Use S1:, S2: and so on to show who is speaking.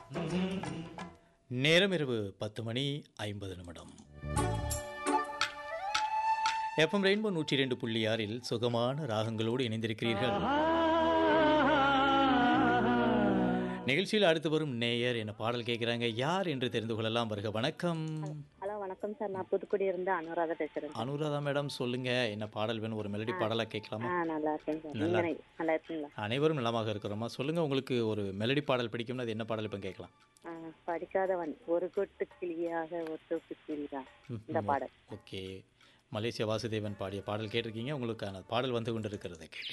S1: நேரம் இரவு பத்து மணி ஐம்பது நிமிடம் எஃப்எம் ரெயின்போ நூற்றி இரண்டு புள்ளி ஆறில் சுகமான ராகங்களோடு இணைந்திருக்கிறீர்கள் நிகழ்ச்சியில் அடுத்து வரும் நேயர் என்ன பாடல் கேட்குறாங்க யார் என்று தெரிந்து கொள்ளலாம் வருக வணக்கம்
S2: ஹலோ வணக்கம் சார் நான் புதுக்குடி இருந்து அனுராதா பேசுறேன்
S1: அனுராதா மேடம் சொல்லுங்க என்ன பாடல் வேணும் ஒரு மெலடி பாடலா கேட்கலாமா
S2: ஆ நல்லா இருக்கேன் சார் நீங்க நை- நல்லா இருக்கீங்களா
S1: அனைவரும் நலமாக இருக்கிறோமா சொல்லுங்க உங்களுக்கு ஒரு மெலடி பாடல் பிடிக்கும்னா அது என்ன பாடல் இப்போ கேட்கலாம்
S2: ஆ, படிக்காதவன் ஒரு கொட்டு கிளியாக ஒரு தொட்டு கிளியா இந்த பாடல்
S1: ஓகே மலேசியா வாசுதேவன் பாடிய பாடல் கேட்டிருக்கீங்க உங்களுக்கான பாடல் வந்து கொண்டிருக்கிறது